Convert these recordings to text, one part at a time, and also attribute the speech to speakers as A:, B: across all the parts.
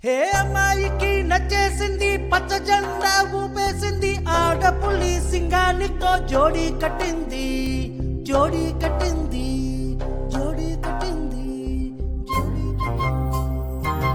A: హే అమ్మాయికి నచ్చేసింది పచ్చ జెండా ఊపేసింది ఆడపుల్లి సింగానితో జోడీ కట్టింది జోడీ కట్టింది జోడీ కట్టింది జోడీ కట్టింది.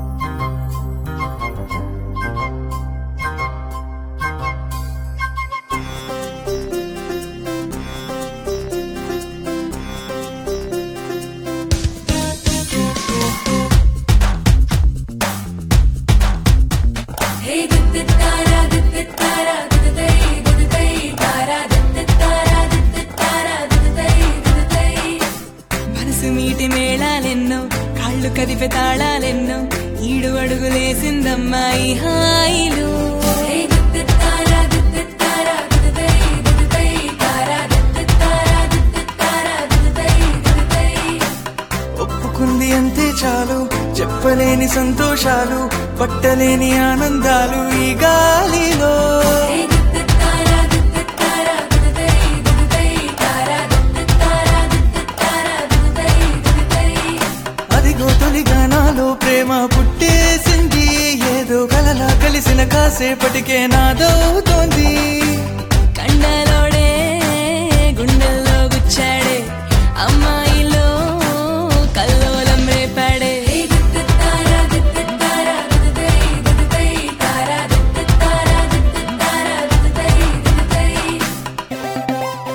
B: Hey, dit dit tara, dit dit tara, dit dit hey, dit dit hey, tara, dit dit tara, dit dit tara, dit dit hey, dit dit hey.
C: మనసు మీటి మేళాలెన్నో కాళ్ళు కదిపే తాళాలెన్నో ఈడు అడుగులేసిందమ్మాయి హాయిలు
B: Hey, dit dit tara, dit dit tara, dit dit hey, dit dit hey, tara, dit dit tara, dit dit tara, dit dit hey, dit dit hey.
D: ఒప్పుకుంది అంతే చాలు చెప్పలేని సంతోషాలు పట్టలేని ఆనందాలు ఈ గాలిలో
B: Hey, dit dit tara, dit dit tara, dit dit hey, dit dit hey, tara, dit dit tara, dit dit tara, dit dit hey, dit dit hey.
D: అదిగో తొలిగా నాలో ప్రేమ పుట్టేసింది ఏదో కలలా కలిసిన కాసేపటికే నాదవుతోంది
C: కండలోడే గుండెల్లో గుచ్చాడే అమ్మాయిలో కల్లోలం రేపాడే
B: Hey, dit dit tara, dit dit tara, dit dit hey, dit dit hey, tara, dit dit tara, dit dit tara, dit dit hey, dit dit hey.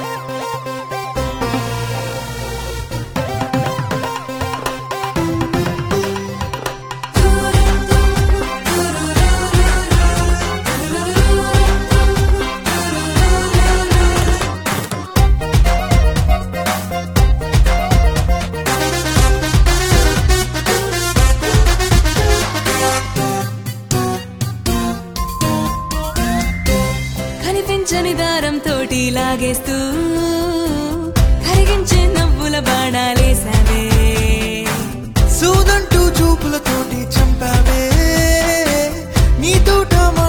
C: కనిపించని దారం తోటి లాగేస్తూ కరిగించే నవ్వుల బాణాలేసావే
D: సూదంటూ చూపులతోటి చంపావే నీ తోట